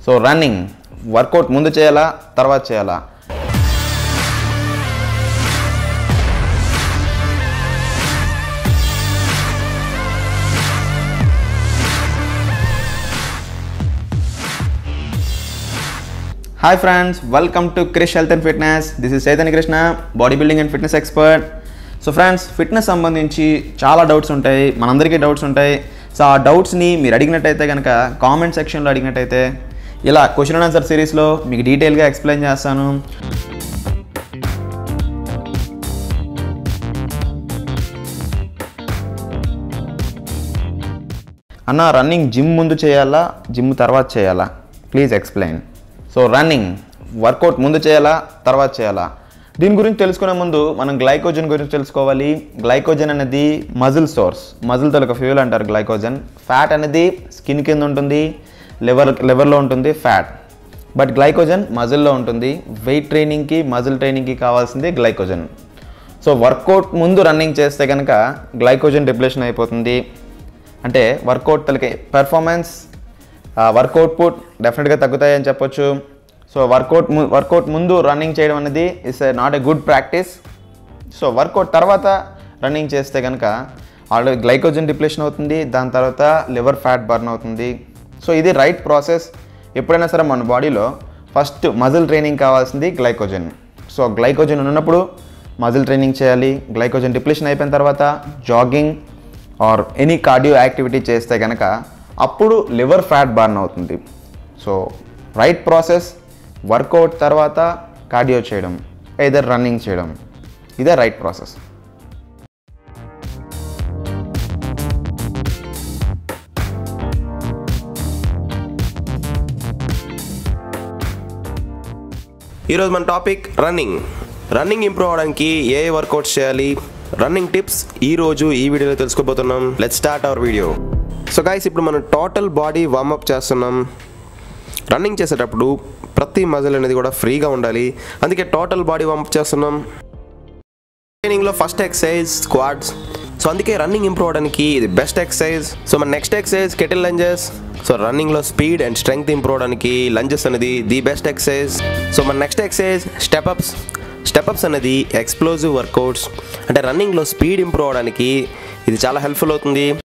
so running workout ముందు చేయాలా తర్వాత చేయాలా hi friends welcome to Krish health and fitness this is Chaitanya Krishna body building and fitness expert so friends fitness సంబంధించి చాలా doubts ఉంటాయి మనందరికీ డౌట్స్ ఉంటాయి సో ఆ డౌట్స్ని మీరు అడిగినట్టయితే కనుక కామెంట్ సెక్షన్లో అడిగినట్టయితే ఇలా క్వశ్చన్ అండ్ ఆన్సర్ సిరీస్లో మీకు డీటెయిల్గా ఎక్స్ప్లెయిన్ చేస్తాను అన్న రన్నింగ్ జిమ్ ముందు చేయాలా జిమ్ తర్వాత చేయాలా please explain so running workout ముందు చేయాలా తర్వాత చేయాలా దీని గురించి తెలుసుకునే ముందు మనం గ్లైకోజన్ గురించి తెలుసుకోవాలి గ్లైకోజన్ అనేది మజిల్ సోర్స్ మజిల్ తొలక ఫ్యూల్ అంటారు గ్లైకోజన్ ఫ్యాట్ అనేది స్కిన్ కింద ఉంటుంది లివర్ లివర్లో ఉంటుంది ఫ్యాట్ బట్ గ్లైకోజన్ మజిల్లో ఉంటుంది వెయిట్ ట్రైనింగ్కి మజిల్ ట్రైనింగ్కి కావాల్సింది గ్లైకోజన్ సో వర్కౌట్ ముందు రన్నింగ్ చేస్తే కనుక గ్లైకోజన్ డిప్లేషన్ అయిపోతుంది అంటే వర్కౌట్ తలకి పెర్ఫార్మెన్స్ వర్కౌట్ పుట్ డెఫినెట్గా తగ్గుతాయని చెప్పొచ్చు సో వర్కౌట్ వర్కౌట్ ముందు రన్నింగ్ చేయడం అనేది is not a good practice so workout తర్వాత రన్నింగ్ చేస్తే కనుక ఆల్రెడీ గ్లైకోజన్ డిప్లేషన్ అవుతుంది దాని తర్వాత లివర్ ఫ్యాట్ బర్న్ అవుతుంది సో ఇది రైట్ ప్రాసెస్ ఎప్పుడైనా సరే మన బాడీలో ఫస్ట్ మజిల్ ట్రైనింగ్ కావాల్సింది గ్లైకోజన్ సో గ్లైకోజన్ ఉన్నప్పుడు మజిల్ ట్రైనింగ్ చేయాలి గ్లైకోజన్ డిప్లేషన్ అయిపోయిన తర్వాత jogging or any cardio activity చేస్తే కనుక అప్పుడు లివర్ ఫ్యాట్ బర్న్ అవుతుంది సో రైట్ ప్రాసెస్ వర్కౌట్ తర్వాత కార్డియో చేయడం ఏదర్ రన్నింగ్ చేయడం ఇదే రైట్ ప్రాసెస్ ఈరోజు మన టాపిక్ రన్నింగ్ రన్నింగ్ ఇంప్రూవ్ అవడానికి ఏ ఏ వర్కౌట్స్ చేయాలి రన్నింగ్ టిప్స్ ఈ రోజు ఈ వీడియోలో తెలుసుకోబోతున్నాం let start our video so guys ఇప్పుడు మనం టోటల్ బాడీ వార్మప్ చేస్తున్నాం రన్నింగ్ చేసేటప్పుడు ప్రతి మజిల్ అనేది కూడా ఫ్రీగా ఉండాలి అందుకే టోటల్ బాడీ వార్మప్ చేస్తున్నాం ట్రైనింగ్లో ఫస్ట్ ఎక్సర్సైజ్ స్క్వాడ్స్ సో అందుకే రన్నింగ్ ఇంప్రూవ్ అవడానికి ఇది బెస్ట్ ఎక్సర్సైజ్ సో మన next exercise kettle lunges so రన్నింగ్లో స్పీడ్ అండ్ స్ట్రెంగ్త్ ఇంప్రూవ్ అవడానికి లంజెస్ అనేది ది బెస్ట్ ఎక్సర్సైజ్ సో మన నెక్స్ట్ ఎక్సర్సైజ్ స్టెప్అప్స్ స్టెప్అప్స్ అనేది ఎక్స్ప్లోజివ్ వర్కౌట్స్ అంటే రన్నింగ్లో స్పీడ్ ఇంప్రూవ్ అవడానికి ఇది చాలా హెల్ప్ఫుల్ అవుతుంది